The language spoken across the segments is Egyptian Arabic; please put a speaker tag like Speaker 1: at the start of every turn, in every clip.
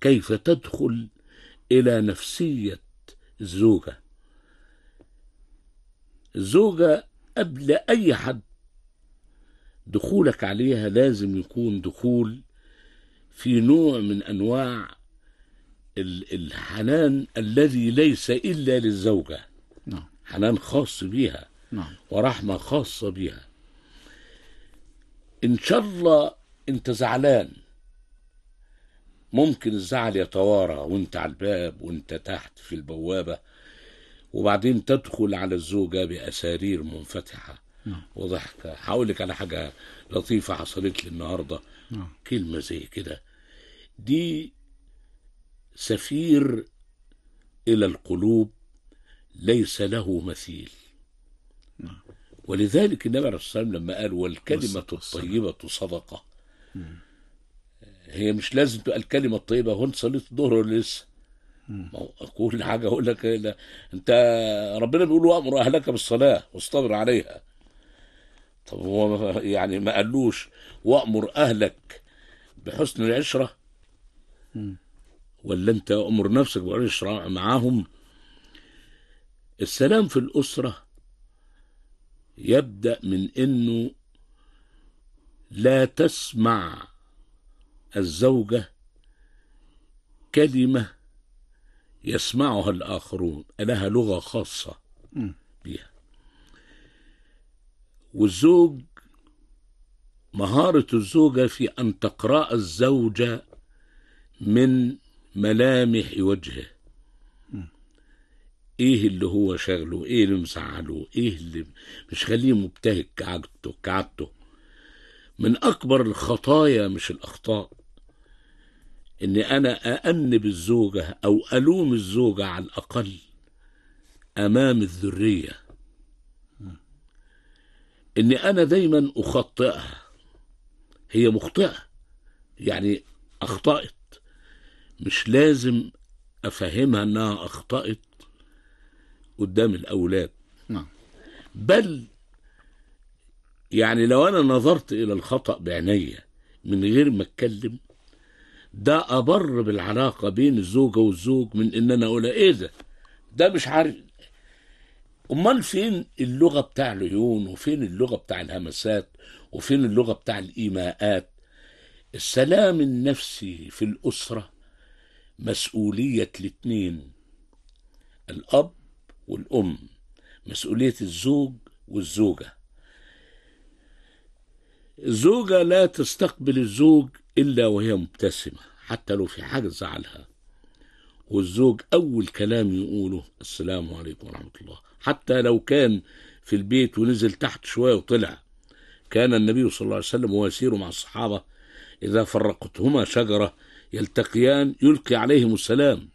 Speaker 1: كيف تدخل إلى نفسية الزوجة الزوجة قبل أي حد دخولك عليها لازم يكون دخول في نوع من أنواع ال- الحنان الذي ليس إلا للزوجة
Speaker 2: نعم
Speaker 1: حنان خاص بيها
Speaker 2: نعم
Speaker 1: ورحمة خاصة بيها إن شاء الله أنت زعلان ممكن الزعل يتوارى وانت على الباب وانت تحت في البوابة وبعدين تدخل على الزوجة بأسارير منفتحة
Speaker 2: نعم.
Speaker 1: وضحكة هقول لك على حاجة لطيفة حصلت لي النهاردة
Speaker 2: نعم
Speaker 1: كلمة زي كده دي سفير إلى القلوب ليس له مثيل
Speaker 2: نعم.
Speaker 1: ولذلك النبي عليه الصلاة والسلام لما قال والكلمة
Speaker 2: والصلاة والسلام.
Speaker 1: الطيبة صدقة هي مش لازم تبقى الكلمة الطيبة هو انت صليت الظهر ولا لسه ما هو كل حاجة أقول لك لا أنت ربنا بيقول وأمر أهلك بالصلاة واصطبر عليها طب هو يعني ما قالوش وأمر أهلك بحسن العشرة ولا أنت أمر نفسك بالعشرة معاهم السلام في الأسرة يبدأ من إنه لا تسمع الزوجة كلمة يسمعها الآخرون لها لغة خاصة
Speaker 2: مم.
Speaker 1: بها والزوج مهارة الزوجة في أن تقرأ الزوجة من ملامح وجهه ايه اللي هو شغله ايه اللي مزعله ايه اللي مش خليه مبتهج كعادته كعادته من اكبر الخطايا مش الاخطاء اني انا اانب الزوجه او الوم الزوجه على الاقل امام الذريه اني انا دايما اخطئها هي مخطئه يعني اخطات مش لازم افهمها انها اخطات قدام الاولاد
Speaker 2: نعم
Speaker 1: بل يعني لو انا نظرت الى الخطا بعينيا من غير ما اتكلم ده أبر بالعلاقة بين الزوجة والزوج من إن أنا أقول إيه ده؟ ده مش عارف أمال فين اللغة بتاع العيون وفين اللغة بتاع الهمسات وفين اللغة بتاع الإيماءات السلام النفسي في الأسرة مسؤولية الاتنين الأب والأم مسؤولية الزوج والزوجة الزوجة لا تستقبل الزوج إلا وهي مبتسمة حتى لو في حاجة تزعلها والزوج أول كلام يقوله السلام عليكم ورحمة الله حتى لو كان في البيت ونزل تحت شوية وطلع كان النبي صلى الله عليه وسلم وهو يسير مع الصحابة إذا فرقتهما شجرة يلتقيان يلقي عليهم السلام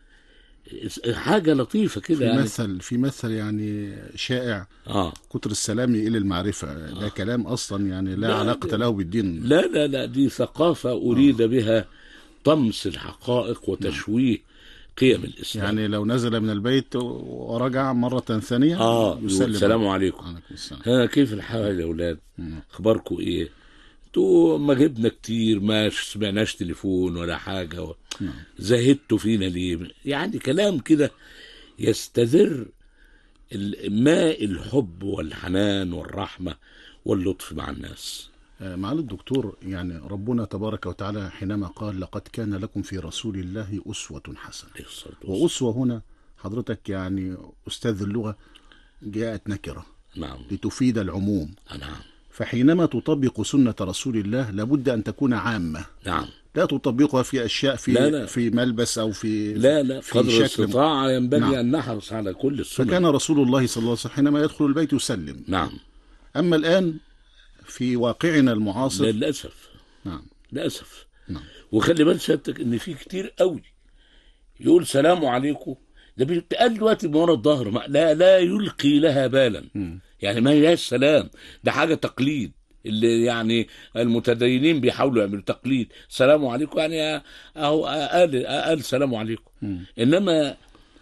Speaker 1: حاجة لطيفة كده
Speaker 2: في
Speaker 1: يعني
Speaker 2: مثل في مثل يعني شائع
Speaker 1: آه
Speaker 2: كتر السلام يقل المعرفة ده كلام أصلا يعني لا,
Speaker 1: لا،
Speaker 2: علاقة له بالدين
Speaker 1: لا لا لا دي ثقافة أريد بها طمس الحقائق وتشويه قيم الإسلام
Speaker 2: يعني لو نزل من البيت ورجع مرة ثانية
Speaker 1: آه
Speaker 2: يسلم
Speaker 1: السلام عليكم
Speaker 2: عليكم السلام
Speaker 1: ها كيف الحال يا أولاد
Speaker 2: مم.
Speaker 1: أخباركم إيه انتوا ما جبنا كتير ما سمعناش تليفون ولا حاجة و...
Speaker 2: نعم.
Speaker 1: زهدتوا فينا ليه يعني كلام كده يستذر ال- ماء الحب والحنان والرحمة واللطف مع الناس
Speaker 2: آه، معالي الدكتور يعني ربنا تبارك وتعالى حينما قال لقد كان لكم في رسول الله أسوة حسنة
Speaker 1: عليه الصلاة والسلام.
Speaker 2: وأسوة هنا حضرتك يعني أستاذ اللغة جاءت نكرة
Speaker 1: نعم
Speaker 2: لتفيد العموم
Speaker 1: نعم
Speaker 2: فحينما تطبق سنة رسول الله لابد أن تكون عامة
Speaker 1: نعم
Speaker 2: لا تطبقها في أشياء في
Speaker 1: لا، لا.
Speaker 2: في ملبس أو في
Speaker 1: لا لا
Speaker 2: في
Speaker 1: قدر
Speaker 2: شكل
Speaker 1: الاستطاعة ينبغي
Speaker 2: نعم.
Speaker 1: أن نحرص على كل السنن
Speaker 2: فكان رسول الله صلى الله عليه وسلم حينما يدخل البيت يسلم
Speaker 1: نعم
Speaker 2: أما الآن في واقعنا المعاصر
Speaker 1: للأسف
Speaker 2: نعم
Speaker 1: للأسف
Speaker 2: نعم
Speaker 1: وخلي بال سيادتك ان في كتير قوي يقول سلام عليكم ده بيتقال دلوقتي من ورا الظهر ما- لا لا يلقي لها بالا يعني ما هياش سلام ده حاجه تقليد اللي يعني المتدينين بيحاولوا يعملوا تقليد سلام عليكم يعني اهو قال قال سلام عليكم انما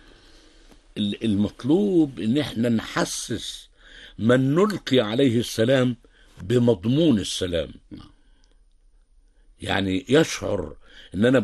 Speaker 1: ال- المطلوب ان احنا نحسس من نلقي عليه السلام بمضمون السلام يعني يشعر ان انا